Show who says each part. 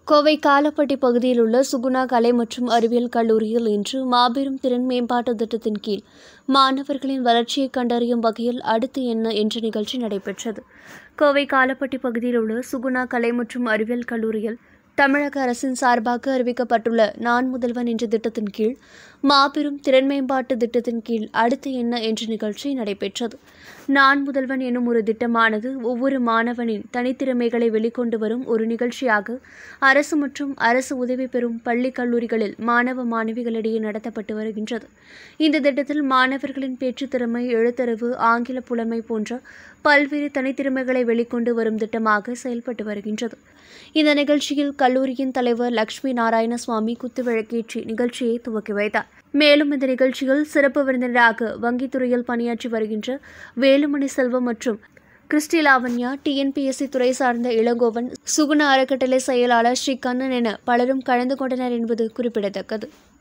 Speaker 1: கோவை காலப்பட்டி பகுதியில் உள்ள சுகுணா கலை மற்றும் அறிவியல் கல்லூரியில் இன்று மாபெரும் திறன் மேம்பாட்டு திட்டத்தின் கீழ் மாணவர்களின் வளர்ச்சியை கண்டறியும் வகையில் அடுத்து என்ன என்ற நிகழ்ச்சி நடைபெற்றது கோவை காலப்பட்டி பகுதியில் உள்ள சுகுணா கலை மற்றும் அறிவியல் கல்லூரியில் தமிழக அரசின் சார்பாக அறிவிக்கப்பட்டுள்ள நான் முதல்வன் என்ற திட்டத்தின் கீழ் மாபெரும் திறன் மேம்பாட்டு திட்டத்தின் கீழ் அடுத்து என்ன என்ற நிகழ்ச்சி நடைபெற்றது நான் முதல்வன் எனும் ஒரு திட்டமானது ஒவ்வொரு மாணவனின் தனித்திறமைகளை வெளிக்கொண்டு வரும் ஒரு நிகழ்ச்சியாக அரசு மற்றும் அரசு உதவி பெறும் பள்ளி கல்லூரிகளில் மாணவ மாணவிகளிடையே நடத்தப்பட்டு வருகின்றது இந்த திட்டத்தில் மாணவர்களின் பேச்சுத் திறமை எழுத்தறிவு ஆங்கில புலமை போன்ற பல்வேறு தனித்திறமைகளை வெளிக்கொண்டு வரும் திட்டமாக செயல்பட்டு வருகின்றது இந்த நிகழ்ச்சியில் கல்லூரியின் தலைவர் லட்சுமி நாராயணசுவாமி குத்துவிளக்கேற்றி நிகழ்ச்சியை துவக்கி வைத்தார் மேலும் இந்த நிகழ்ச்சியில் சிறப்பு விருந்தினராக வங்கித்துறையில் பணியாற்றி வருகின்ற வேலுமணி செல்வம் மற்றும் கிறிஸ்டி லாவண்யா டிஎன்பிஎஸ்சி துறை சார்ந்த இளங்கோவன் சுகுண அறக்கட்டளை செயலாளர் ஸ்ரீ கண்ணன் என பலரும் கலந்து கொண்டனர் என்பது குறிப்பிடத்தக்கது